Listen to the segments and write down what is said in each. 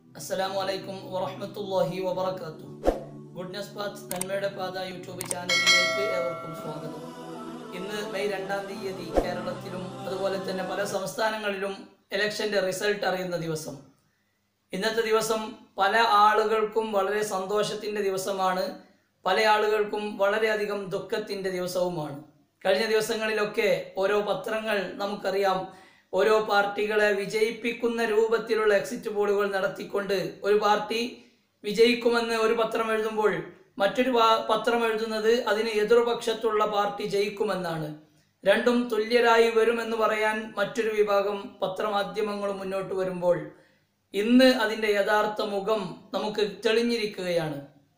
അസ്സലാമു അലൈക്കും വറഹ്മത്തുള്ളാഹി വബറകാത്തു ഗുഡ്നസ് പാത്ത് നന്മയുടെ പാത യൂട്യൂബ് ചാനലിലേക്ക് ഏവർക്കും സ്വാഗതം ഇന്ന് മെയ് രണ്ടാം തീയതി കേരളത്തിലും അതുപോലെ തന്നെ പല സംസ്ഥാനങ്ങളിലും ഇലക്ഷന്റെ റിസൾട്ട് അറിയുന്ന ദിവസം ഇന്നത്തെ ദിവസം പല ആളുകൾക്കും വളരെ സന്തോഷത്തിന്റെ ദിവസമാണ് പല ആളുകൾക്കും വളരെയധികം ദുഃഖത്തിന്റെ ദിവസവുമാണ് കഴിഞ്ഞ ദിവസങ്ങളിലൊക്കെ ഓരോ പത്രങ്ങൾ നമുക്കറിയാം ഓരോ പാർട്ടികളെ വിജയിപ്പിക്കുന്ന രൂപത്തിലുള്ള എക്സിറ്റ് പോളുകൾ നടത്തിക്കൊണ്ട് ഒരു പാർട്ടി വിജയിക്കുമെന്ന് ഒരു പത്രം എഴുതുമ്പോൾ മറ്റൊരു പാ- പത്രം എഴുതുന്നത് അതിന് എതിർപക്ഷത്തുള്ള പാർട്ടി ജയിക്കുമെന്നാണ് രണ്ടും തുല്യരായി വരുമെന്ന് പറയാൻ മറ്റൊരു വിഭാഗം പത്രമാധ്യമങ്ങൾ മുന്നോട്ട് വരുമ്പോൾ ഇന്ന് അതിന്റെ യഥാർത്ഥ മുഖം നമുക്ക് തെളിഞ്ഞിരിക്കുകയാണ്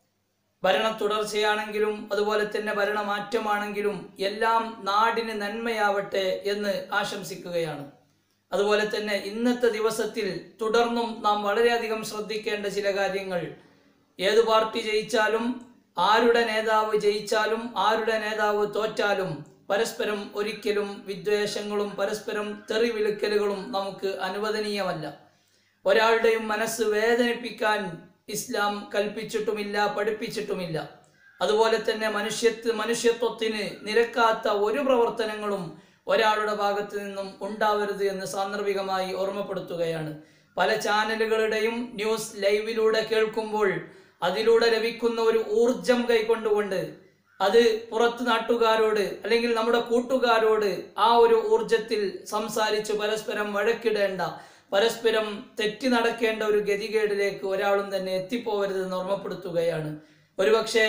ഭരണ തുടർച്ചയാണെങ്കിലും അതുപോലെ തന്നെ ഭരണമാറ്റമാണെങ്കിലും എല്ലാം നാടിന് നന്മയാവട്ടെ എന്ന് ആശംസിക്കുകയാണ് അതുപോലെ തന്നെ ഇന്നത്തെ ദിവസത്തിൽ തുടർന്നും നാം വളരെയധികം ശ്രദ്ധിക്കേണ്ട ചില കാര്യങ്ങൾ ഏത് പാർട്ടി ജയിച്ചാലും ആരുടെ നേതാവ് ജയിച്ചാലും ആരുടെ നേതാവ് തോറ്റാലും പരസ്പരം ഒരിക്കലും വിദ്വേഷങ്ങളും പരസ്പരം തെറി വിളിക്കലുകളും നമുക്ക് അനുവദനീയമല്ല ഒരാളുടെയും മനസ്സ് വേദനിപ്പിക്കാൻ ഇസ്ലാം കൽപ്പിച്ചിട്ടുമില്ല പഠിപ്പിച്ചിട്ടുമില്ല അതുപോലെ തന്നെ മനുഷ്യത്വ മനുഷ്യത്വത്തിന് നിരക്കാത്ത ഒരു പ്രവർത്തനങ്ങളും ഒരാളുടെ ഭാഗത്ത് നിന്നും ഉണ്ടാവരുത് എന്ന് സാന്ദർഭികമായി ഓർമ്മപ്പെടുത്തുകയാണ് പല ചാനലുകളുടെയും ന്യൂസ് ലൈവിലൂടെ കേൾക്കുമ്പോൾ അതിലൂടെ ലഭിക്കുന്ന ഒരു ഊർജം കൈക്കൊണ്ടുകൊണ്ട് അത് പുറത്ത് നാട്ടുകാരോട് അല്ലെങ്കിൽ നമ്മുടെ കൂട്ടുകാരോട് ആ ഒരു ഊർജത്തിൽ സംസാരിച്ച് പരസ്പരം വഴക്കിടേണ്ട പരസ്പരം തെറ്റി നടക്കേണ്ട ഒരു ഗതികേടിലേക്ക് ഒരാളും തന്നെ എത്തിപ്പോവരുതെന്ന് ഓർമ്മപ്പെടുത്തുകയാണ് ഒരുപക്ഷെ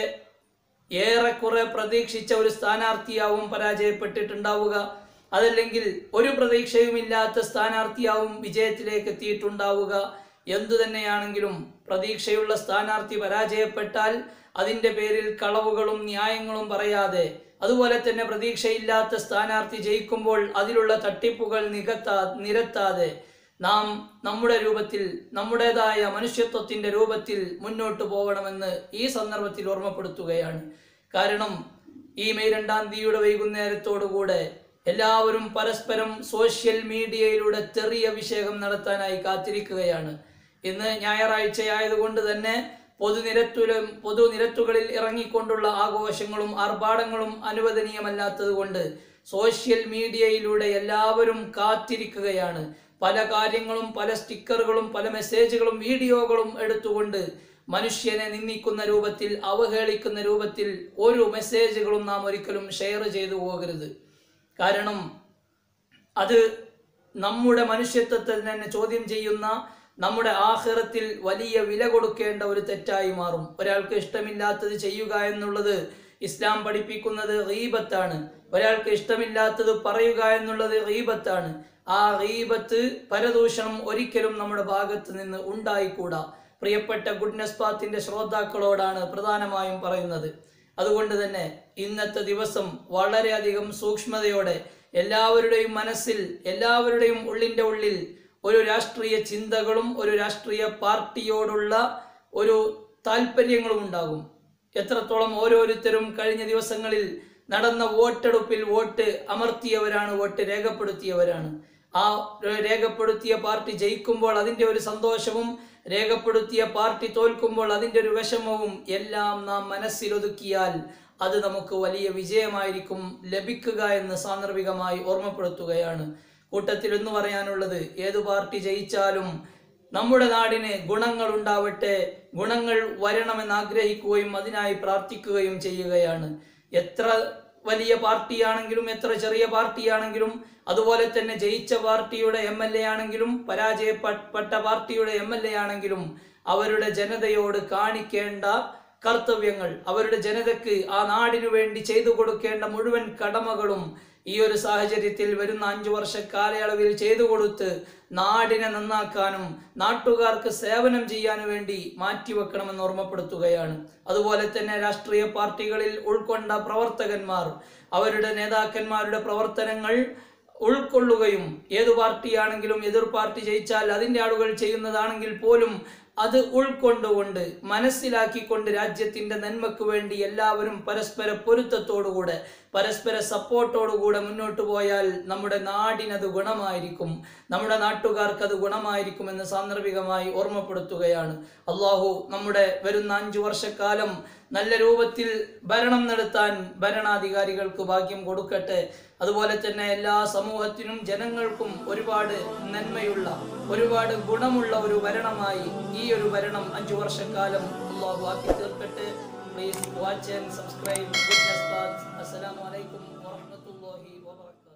ഏറെക്കുറെ പ്രതീക്ഷിച്ച ഒരു സ്ഥാനാർത്ഥിയാവും പരാജയപ്പെട്ടിട്ടുണ്ടാവുക അതല്ലെങ്കിൽ ഒരു പ്രതീക്ഷയുമില്ലാത്ത സ്ഥാനാർത്ഥിയാവും വിജയത്തിലേക്ക് എത്തിയിട്ടുണ്ടാവുക എന്തു തന്നെയാണെങ്കിലും പ്രതീക്ഷയുള്ള സ്ഥാനാർത്ഥി പരാജയപ്പെട്ടാൽ അതിന്റെ പേരിൽ കളവുകളും ന്യായങ്ങളും പറയാതെ അതുപോലെ തന്നെ പ്രതീക്ഷയില്ലാത്ത സ്ഥാനാർത്ഥി ജയിക്കുമ്പോൾ അതിലുള്ള തട്ടിപ്പുകൾ നികത്താ നിരത്താതെ നാം നമ്മുടെ രൂപത്തിൽ നമ്മുടേതായ മനുഷ്യത്വത്തിന്റെ രൂപത്തിൽ മുന്നോട്ട് പോകണമെന്ന് ഈ സന്ദർഭത്തിൽ ഓർമ്മപ്പെടുത്തുകയാണ് കാരണം ഈ മെയ് രണ്ടാം തീയതിയുടെ വൈകുന്നേരത്തോടുകൂടെ എല്ലാവരും പരസ്പരം സോഷ്യൽ മീഡിയയിലൂടെ ചെറിയ അഭിഷേകം നടത്താനായി കാത്തിരിക്കുകയാണ് ഇന്ന് ഞായറാഴ്ചയായതുകൊണ്ട് തന്നെ പൊതുനിരത്തിലും പൊതുനിരത്തുകളിൽ ഇറങ്ങിക്കൊണ്ടുള്ള ആഘോഷങ്ങളും ആർഭാടങ്ങളും അനുവദനീയമല്ലാത്തത് കൊണ്ട് സോഷ്യൽ മീഡിയയിലൂടെ എല്ലാവരും കാത്തിരിക്കുകയാണ് പല കാര്യങ്ങളും പല സ്റ്റിക്കറുകളും പല മെസ്സേജുകളും വീഡിയോകളും എടുത്തുകൊണ്ട് മനുഷ്യനെ നിന്ദിക്കുന്ന രൂപത്തിൽ അവഹേളിക്കുന്ന രൂപത്തിൽ ഒരു മെസ്സേജുകളും നാം ഒരിക്കലും ഷെയർ ചെയ്തു പോകരുത് കാരണം അത് നമ്മുടെ മനുഷ്യത്വത്തെ തന്നെ ചോദ്യം ചെയ്യുന്ന നമ്മുടെ ആഹ്റത്തിൽ വലിയ വില കൊടുക്കേണ്ട ഒരു തെറ്റായി മാറും ഒരാൾക്ക് ഇഷ്ടമില്ലാത്തത് ചെയ്യുക എന്നുള്ളത് ഇസ്ലാം പഠിപ്പിക്കുന്നത് റീബത്താണ് ഒരാൾക്ക് ഇഷ്ടമില്ലാത്തത് പറയുക എന്നുള്ളത് റീബത്താണ് ആ റീബത്ത് പരദൂഷണം ഒരിക്കലും നമ്മുടെ ഭാഗത്ത് നിന്ന് ഉണ്ടായിക്കൂടാ പ്രിയപ്പെട്ട ഗുഡ്നസ് പാത്തിന്റെ ശ്രോതാക്കളോടാണ് പ്രധാനമായും പറയുന്നത് അതുകൊണ്ട് തന്നെ ഇന്നത്തെ ദിവസം വളരെയധികം സൂക്ഷ്മതയോടെ എല്ലാവരുടെയും മനസ്സിൽ എല്ലാവരുടെയും ഉള്ളിൻ്റെ ഉള്ളിൽ ഒരു രാഷ്ട്രീയ ചിന്തകളും ഒരു രാഷ്ട്രീയ പാർട്ടിയോടുള്ള ഒരു താല്പര്യങ്ങളും ഉണ്ടാകും എത്രത്തോളം ഓരോരുത്തരും കഴിഞ്ഞ ദിവസങ്ങളിൽ നടന്ന വോട്ടെടുപ്പിൽ വോട്ട് അമർത്തിയവരാണ് വോട്ട് രേഖപ്പെടുത്തിയവരാണ് ആ രേഖപ്പെടുത്തിയ പാർട്ടി ജയിക്കുമ്പോൾ അതിൻ്റെ ഒരു സന്തോഷവും രേഖപ്പെടുത്തിയ പാർട്ടി തോൽക്കുമ്പോൾ അതിൻ്റെ ഒരു വിഷമവും എല്ലാം നാം മനസ്സിലൊതുക്കിയാൽ അത് നമുക്ക് വലിയ വിജയമായിരിക്കും ലഭിക്കുക എന്ന് സാന്ദർഭികമായി ഓർമ്മപ്പെടുത്തുകയാണ് കൂട്ടത്തിൽ എന്ന് പറയാനുള്ളത് ഏതു പാർട്ടി ജയിച്ചാലും നമ്മുടെ നാടിന് ഗുണങ്ങൾ ഉണ്ടാവട്ടെ ഗുണങ്ങൾ വരണമെന്ന് ആഗ്രഹിക്കുകയും അതിനായി പ്രാർത്ഥിക്കുകയും ചെയ്യുകയാണ് എത്ര വലിയ പാർട്ടിയാണെങ്കിലും എത്ര ചെറിയ പാർട്ടിയാണെങ്കിലും അതുപോലെ തന്നെ ജയിച്ച പാർട്ടിയുടെ എം എൽ എ ആണെങ്കിലും പരാജയപ്പെട്ട പാർട്ടിയുടെ എം എൽ എ ആണെങ്കിലും അവരുടെ ജനതയോട് കാണിക്കേണ്ട കർത്തവ്യങ്ങൾ അവരുടെ ജനതയ്ക്ക് ആ നാടിനു വേണ്ടി ചെയ്തു കൊടുക്കേണ്ട മുഴുവൻ കടമകളും ഈ ഒരു സാഹചര്യത്തിൽ വരുന്ന അഞ്ചു വർഷ കാലയളവിൽ ചെയ്തു കൊടുത്ത് നാടിനെ നന്നാക്കാനും നാട്ടുകാർക്ക് സേവനം ചെയ്യാനും വേണ്ടി മാറ്റിവെക്കണമെന്ന് ഓർമ്മപ്പെടുത്തുകയാണ് അതുപോലെ തന്നെ രാഷ്ട്രീയ പാർട്ടികളിൽ ഉൾക്കൊണ്ട പ്രവർത്തകന്മാർ അവരുടെ നേതാക്കന്മാരുടെ പ്രവർത്തനങ്ങൾ ഉൾക്കൊള്ളുകയും ഏതു പാർട്ടിയാണെങ്കിലും എതിർ പാർട്ടി ജയിച്ചാൽ അതിൻ്റെ ആളുകൾ ചെയ്യുന്നതാണെങ്കിൽ പോലും അത് ഉൾക്കൊണ്ടുകൊണ്ട് മനസ്സിലാക്കിക്കൊണ്ട് രാജ്യത്തിന്റെ നന്മയ്ക്ക് വേണ്ടി എല്ലാവരും പരസ്പര പൊരുത്തത്തോടുകൂടെ പരസ്പര സപ്പോർട്ടോടുകൂടെ മുന്നോട്ട് പോയാൽ നമ്മുടെ നാടിനത് ഗുണമായിരിക്കും നമ്മുടെ നാട്ടുകാർക്ക് അത് ഗുണമായിരിക്കുമെന്ന് സാന്ദർഭികമായി ഓർമ്മപ്പെടുത്തുകയാണ് അള്ളാഹു നമ്മുടെ വരുന്ന അഞ്ചു വർഷക്കാലം നല്ല രൂപത്തിൽ ഭരണം നടത്താൻ ഭരണാധികാരികൾക്ക് ഭാഗ്യം കൊടുക്കട്ടെ അതുപോലെ തന്നെ എല്ലാ സമൂഹത്തിനും ജനങ്ങൾക്കും ഒരുപാട് നന്മയുള്ള ഒരുപാട് ഗുണമുള്ള ഒരു ഭരണമായി ഈ ഒരു ഭരണം അഞ്ചു വർഷക്കാലം അള്ളാഹു ആക്കി തീർക്കട്ടെ please watch and subscribe goodness path അസ്സലാമു അലൈക്കും വറഹ്മത്തുള്ളാഹി വബറകാതുഹു